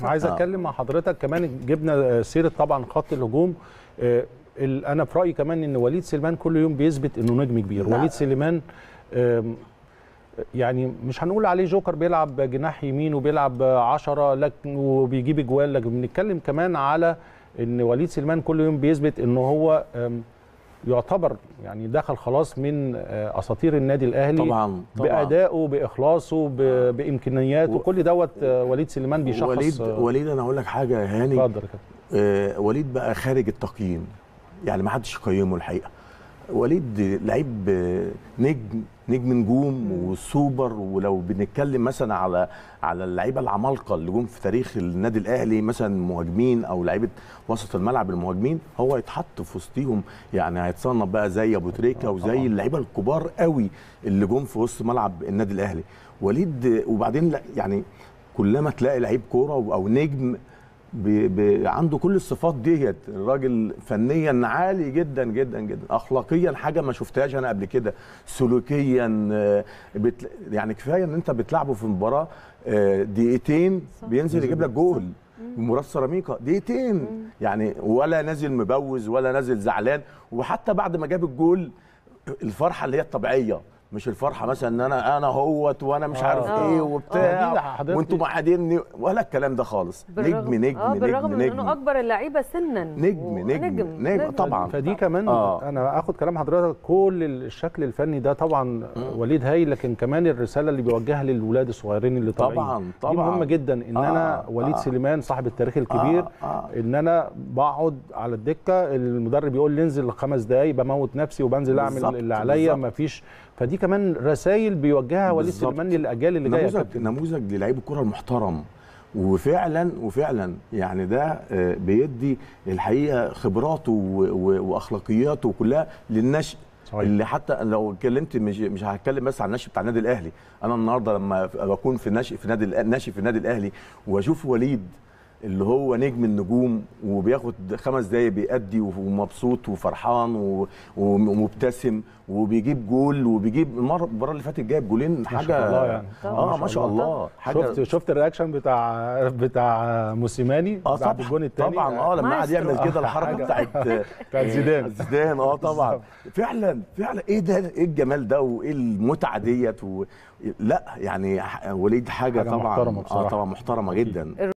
عايز آه. اتكلم مع حضرتك كمان جبنا سيره طبعا خط الهجوم آه، ال- انا في رايي كمان ان وليد سليمان كل يوم بيثبت انه نجم كبير لا. وليد سليمان آم، يعني مش هنقول عليه جوكر بيلعب جناح يمين وبيلعب عشرة لكن وبيجيب اجوال لكن بنتكلم كمان على ان وليد سليمان كل يوم بيثبت انه هو آم، يعتبر يعني دخل خلاص من آه، اساطير النادي الاهلي طبعا طبعا بادائه باخلاصه ب- بامكانياته و- كل دوت آه، وليد سليمان بيشخص وليد آه، وليد انا اقول لك حاجه يا هاني اتفضل يا كابتن. آه، وليد بقى خارج التقييم يعني ما حدش يقيمه الحقيقه وليد لعيب آه، نجم نجم نجوم وسوبر ولو بنتكلم مثلا على على اللعيبه العمالقه اللي جم في تاريخ النادي الاهلي مثلا مهاجمين او لعيبه وسط الملعب المهاجمين هو يتحط في وسطهم يعني هيتصنف بقى زي ابو تريكه وزي اللعيبه الكبار قوي اللي جم في وسط ملعب النادي الاهلي وليد آه، وبعدين لا- يعني كلما تلاقي لعيب كوره او نجم ب... ب... عنده كل الصفات ديت الراجل فنيا عالي جدا جدا جدا اخلاقيا حاجه ما شفتهاش انا قبل كده سلوكيا آه، بت... يعني كفايه ان انت بتلعبه في مباراه آه، دقيقتين صح. بينزل يجيب لك جول مباراه سيراميكا دقيقتين يعني ولا نازل مبوز ولا نازل زعلان وحتى بعد ما جاب الجول الفرحه اللي هي الطبيعيه مش الفرحه مثلا ان انا انا هوت وانا مش آه. عارف آه. ايه آه، دي وبتاع حضرتك- وانتوا معاديني ولا الكلام ده خالص نجم نجم اه بالرغم نجم من نجم انه اكبر اللعيبه سنا نجم، و- نجم، نجم، طبعا. فدي كمان آه. انا اخد كلام حضرتك كل الشكل الفني ده طبعا وليد هايل لكن كمان الرساله اللي بيوجهها للولاد الصغيرين اللي طالعين طبعا دي طبعا مهمه جدا ان آه، انا وليد آه. سليمان صاحب التاريخ الكبير آه، آه. ان انا بقعد على الدكه المدرب يقول لي انزل خمس دقايق بموت نفسي وبنزل اعمل بالظبط، اللي عليا بالظبط. مفيش فدي كمان رسائل بيوجهها وليد بالظبط. سليمان للاجيال اللي جايه يا نموذج كابتن. نموذج للعيب الكره المحترم وفعلا وفعلا يعني ده آه، بيدي الحقيقه خبراته و- و- واخلاقياته كلها للنشء صحيح. اللي حتى لو اتكلمت مش مش هتكلم بس عن النشء بتاع النادي الاهلي انا النهارده لما بكون في النشء في نادي الأ- ناشئ في النادي الاهلي واشوف وليد اللي هو نجم النجوم وبياخد خمس دقايق بيأدي ومبسوط وفرحان و- ومبتسم وبيجيب جول وبيجيب المره المره اللي فاتت جايب جولين ما حاجه شاء الله يعني. اه ما شاء الله حاجه شفت شفت الرياكشن بتاع بتاع موسيماني اه بعد طبعا الجون الثاني طبعا اه لما قعد يعمل مايسترو. كده الحركه حاجة. بتاعت بتاعت زيدان زيدان اه طبعا فعلا فعلا ايه ده ايه الجمال ده وايه المتعه ديت و... لا يعني ح- وليد حاجه, حاجة طبعا محترمة اه بصراحة. طبعا محترمه جدا